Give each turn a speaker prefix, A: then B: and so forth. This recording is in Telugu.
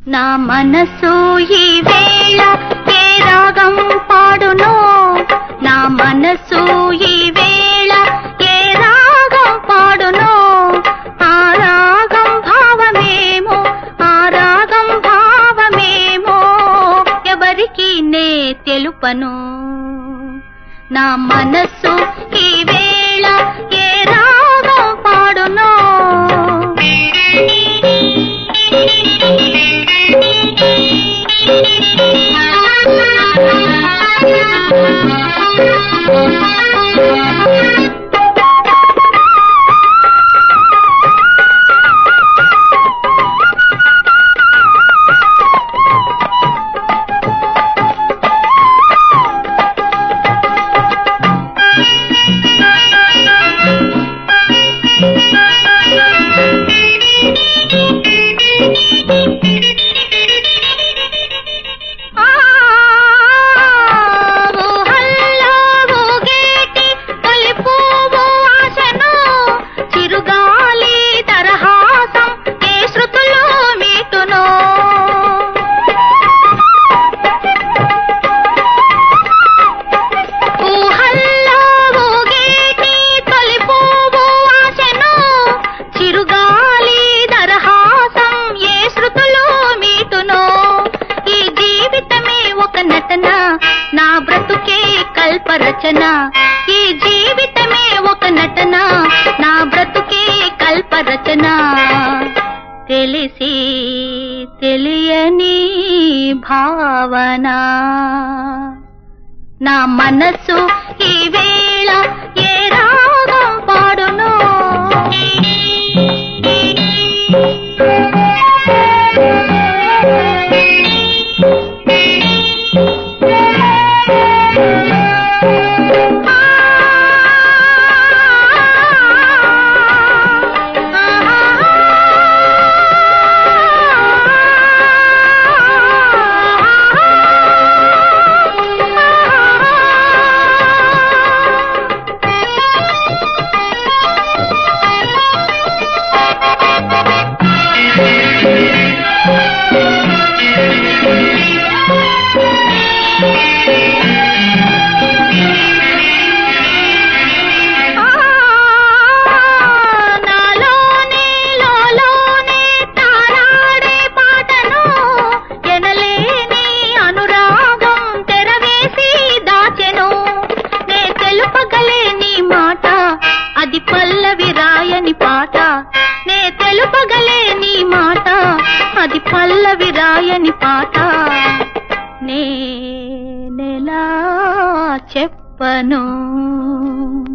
A: నా మనసు ఈ వేళ ఏ రాగం పాడునో నా మనసు ఈ వేళ ఏ రాగం పాడునో ఆ రాగం భావమేమో ఆ రాగం భావమేమో ఎవరికి నే తెలుపను నా మనసు ఈ వేళ ఏ రాగం పాడునో ఆ ఊహల్లో ఊగేటి తొలి పువ్వు ఆశను చిరుగాలి తరహాసం ఏ శృతులు మీటునో ఊహల్లో ఊగేటి తొలి పువ్వు ఆశను చిరుగాలి దరహాసం ఏ శృతులు మీటునో ఈ జీవితమే ఒక నటన నా బ్రతుకే కల్పరచన ఈ జీవితమే ఒక నటన నా బ్రతుకే కల్పరచన తెలిసి తెలియని భావన నా మనసు ఈ వేళ ఏ రాగం పాడునో నాలోనే లోలోనే తారాడే పాటను ఎనలేని అనురాగం తెరవేసి దాచెను నే తెలుపగలేని మాట అది పల్లవి రాయని పాట నే తెలుపగలేని మాట అది పల్లవి రాయని పాట నే నెలా చెప్పను